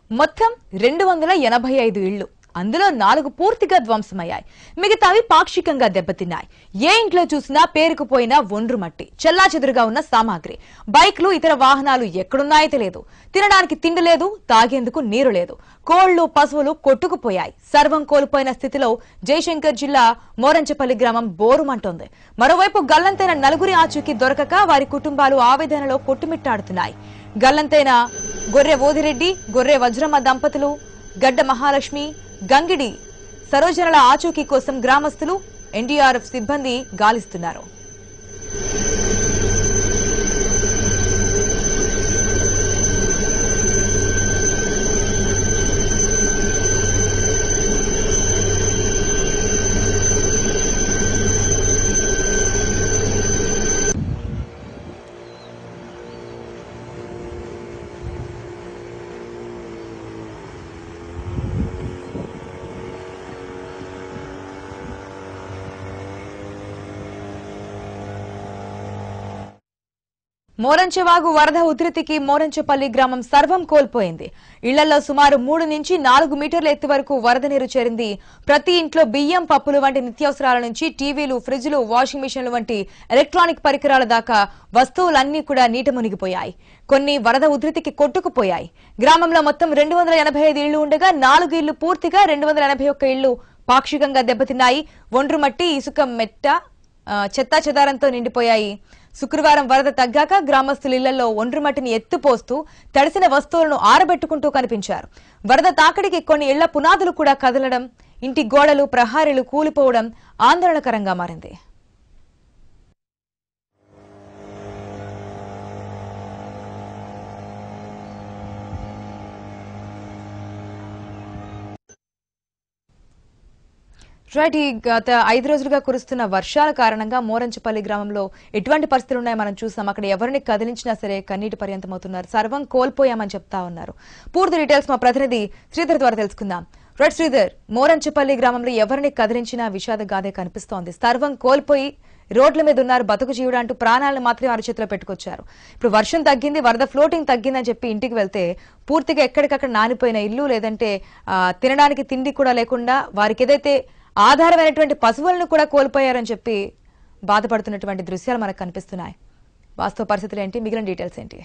మొత్తం రెండు వందల ఎనభై ఐదు ఇళ్లు అందులో నాలుగు పూర్తిగా ధ్వంసమయ్యాయి మిగతావి పాక్షికంగా దెబ్బతిన్నాయి ఏ ఇంట్లో చూసినా పేరుకుపోయిన ఒండ్రు మట్టి చెల్లాచెదురుగా ఉన్న సామాగ్రి బైక్లు ఇతర వాహనాలు ఎక్కడున్నాయో తెలియదు తినడానికి తిండి లేదు తాగేందుకు నీరు లేదు కోళ్లు పశువులు కొట్టుకుపోయాయి సర్వం కోల్పోయిన స్థితిలో జయశంకర్ జిల్లా మోరంచపల్లి గ్రామం బోరుమంటోంది మరోవైపు గల్లంతైన నలుగురి ఆచూకీ దొరకక వారి కుటుంబాలు ఆవేదనలో కొట్టుమిట్టాడుతున్నాయి గల్లంతైన గొర్రె ఓదిరెడ్డి గొర్రె వజ్రమ్మ దంపతులు గడ్డ మహాలక్ష్మి గంగిడి సరోజనల ఆచూకీ కోసం గ్రామస్తులు ఎన్డీఆర్ఎఫ్ సిబ్బంది గాలిస్తున్నారు మోరంచెవాగు వరద ఉధృతికి మోరంచెపల్లి గ్రామం సర్వం కోల్పోయింది ఇళ్లలో సుమారు మూడు నుంచి నాలుగు మీటర్ల ఎత్తు వరకు వరద నీరు చేరింది ప్రతి ఇంట్లో బియ్యం పప్పులు వంటి నిత్యావసరాల నుంచి టీవీలు ఫ్రిడ్జ్లు వాషింగ్ మిషన్లు వంటి ఎలక్ట్రానిక్ పరికరాల దాకా వస్తువులన్నీ కూడా నీట మునిగిపోయాయి కొన్ని వరద ఉధృతికి కొట్టుకుపోయాయి గ్రామంలో మొత్తం రెండు వందల ఎనభై ఐదు ఇళ్లు ఉండగా నాలుగు ఇళ్లు పూర్తిగా రెండు వందల ఎనభై ఒక్క ఇళ్లు పాక్షికంగా దెబ్బతిన్నాయి ఒండ్రు మట్టి ఇసుక మెట్ట ఆ, చెత్తా చెదారంతో నిండిపోయాయి శుక్రవారం వరద తగ్గాక గ్రామస్తుల ఇళ్లలో ఒండ్రుమట్టిని ఎత్తుపోస్తూ తడిసిన వస్తువులను ఆరబెట్టుకుంటూ కనిపించారు వరద తాకిడికి కొన్ని ఇళ్ల పునాదులు కూడా కదలడం ఇంటి గోడలు ప్రహారీలు కూలిపోవడం ఆందోళనకరంగా మారింది రైట్ ఈ గత ఐదు రోజులుగా కురుస్తున్న వర్షాల కారణంగా మోరంచపల్లి గ్రామంలో ఎటువంటి పరిస్థితులు ఉన్నాయో మనం చూసాం అక్కడ ఎవరిని కదిలించినా సరే కన్నీటి పర్యంతమవుతున్నారు సర్వం కోల్పోయామని చెప్తా ఉన్నారు పూర్తి డీటెయిల్స్ మా ప్రతినిధి శ్రీధర్ ద్వారా తెలుసుకుందాం రైట్ శ్రీధర్ మోరంచపల్లి గ్రామంలో ఎవరిని కదిలించినా విషాద గాథే కనిపిస్తోంది సర్వం కోల్పోయి రోడ్ల మీద ఉన్నారు బతుకు జీవుడు అంటూ ప్రాణాలను మాత్రమే అరచేతిలో పెట్టుకొచ్చారు ఇప్పుడు వర్షం తగ్గింది వరద ఫ్లోటింగ్ తగ్గిందని చెప్పి ఇంటికి వెళ్తే పూర్తిగా ఎక్కడికక్కడ నానిపోయిన ఇల్లు లేదంటే ఆ, తినడానికి తిండి కూడా లేకుండా వారికి ఏదైతే ఆధారమైనటువంటి పశువులను కూడా కోల్పోయారని చెప్పి బాధపడుతున్నటువంటి దృశ్యాలు మనకు కనిపిస్తున్నాయి వాస్తవ పరిస్థితులు ఏంటి మిగిలిన డీటెయిల్స్ ఏంటి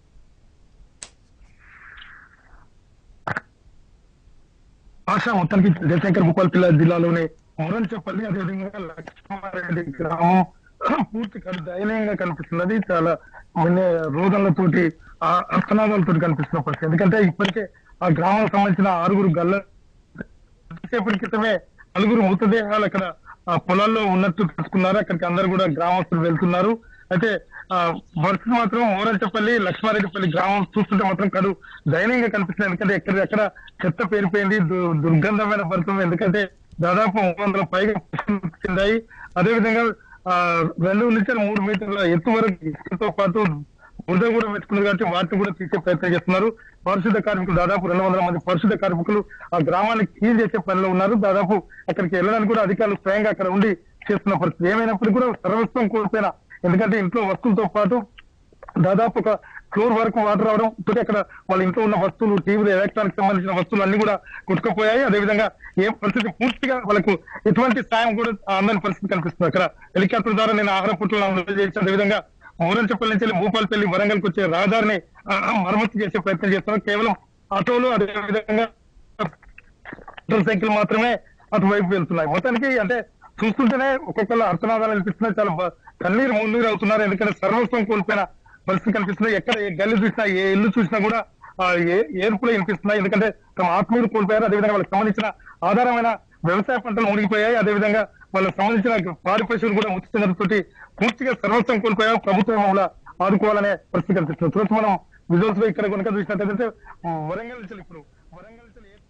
భాష మొత్తానికి జయశంకర్ భూపాలపల్లి జిల్లాలోని మొరంచపల్లి అదేవిధంగా లక్ష్మారెడ్డి గ్రామం పూర్తి కడు దయనీయంగా కనిపిస్తున్నది చాలా మొన్న రోదనలతోటి ఆ అర్థనాదాలతో కనిపిస్తున్న పరిస్థితి ఎందుకంటే ఇప్పటికే ఆ గ్రామానికి సంబంధించిన ఆరుగురు గల్ల సేపటి క్రితమే నలుగురు మృతదేహాలు అక్కడ ఆ పొలాల్లో ఉన్నట్టు తెలుసుకున్నారు అక్కడికి అందరు కూడా గ్రామస్తులు వెళ్తున్నారు అయితే ఆ పరిస్థితి మాత్రం ఓరంచపల్లి లక్ష్మారెడ్డిపల్లి గ్రామం చూస్తుంటే మాత్రం కడు దయనీయంగా కనిపిస్తుంది ఎందుకంటే ఎక్కడ ఎక్కడ చెత్త పేరిపోయింది దు- దుర్గంధమైన పరిస్థితి ఎందుకంటే దాదాపు మూడు వందల పైగా పశువులు చెందాయి అదేవిధంగా ఆ రెండు నుంచి మూడు మీటర్ల ఎత్తు వరకు ఇసుకతో పాటు బురద కూడా పెట్టుకున్నారు కాబట్టి వాటిని కూడా తీసే ప్రయత్నం చేస్తున్నారు పరిశుద్ధ కార్మికులు దాదాపు రెండు వందల మంది పరిశుద్ధ కార్మికులు ఆ గ్రామాన్ని క్లీన్ చేసే పనిలో ఉన్నారు దాదాపు అక్కడికి వెళ్ళడానికి కూడా అధికారులు స్వయంగా అక్కడ ఉండి చేస్తున్న పరిస్థితి ఏమైనప్పటికీ కూడా సర్వస్వం కోల్పోయిన ఎందుకంటే ఇంట్లో వస్తువులతో పాటు దాదాపు ఒక ఫ్లోర్ వరకు వాటర్ రావడం తోటి అక్కడ వాళ్ళ ఇంట్లో ఉన్న వస్తువులు టీవీలు ఎలక్ట్రానిక్ సంబంధించిన వస్తువులు అన్ని కూడా కొట్టుకుపోయాయి అదేవిధంగా ఏ పరిస్థితి పూర్తిగా వాళ్ళకు ఎటువంటి సాయం కూడా అందని పరిస్థితి కనిపిస్తుంది అక్కడ హెలికాప్టర్ ద్వారా నేను ఆహార పుట్టలను అందజేసి చేసి అదేవిధంగా ఊరంచపల్లి నుంచి భూపాలపల్లి వరంగల్కి వచ్చే రహదారిని ఆ, మరమ్మతు చేసే ప్రయత్నం చేస్తున్నారు కేవలం ఆటోలు అదేవిధంగా మోటార్ సైకిల్ మాత్రమే అటువైపు వెళ్తున్నాయి మొత్తానికి అంటే చూస్తుంటేనే ఒక్కొక్కరు అర్థనాదాలు అనిపిస్తున్నాయి చాలా బ- కన్నీరు మున్నీరు అవుతున్నారు ఎందుకంటే సర్వస్వం కోల్పోయిన పరిస్థితి కనిపిస్తుంది ఎక్కడ ఏ గల్లి చూసినా ఏ ఇల్లు చూసినా కూడా ఆ, ఏ ఏర్పులు వినిపిస్తున్నాయి ఎందుకంటే తమ ఆత్మీయులు కోల్పోయారు అదేవిధంగా వాళ్ళకి సంబంధించిన ఆధారమైన వ్యవసాయ పంటలు మునిగిపోయాయి అదేవిధంగా వాళ్ళకి సంబంధించిన పాడి పశువులు కూడా మృతి చెందడంతో పూర్తిగా సర్వస్వం కోల్పోయారు ప్రభుత్వం వల్ల ఆదుకోవాలనే పరిస్థితి కనిపిస్తుంది చూసి మనం విజువల్స్ లో ఇక్కడ కనుక చూసినట్లయితే వరంగల్ నుంచి ఇప్పుడు వరంగల్ నుంచి ఏ-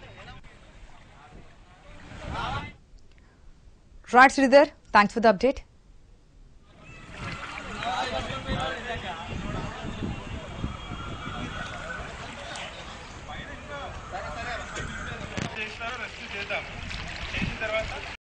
right Sridhar thanks for the update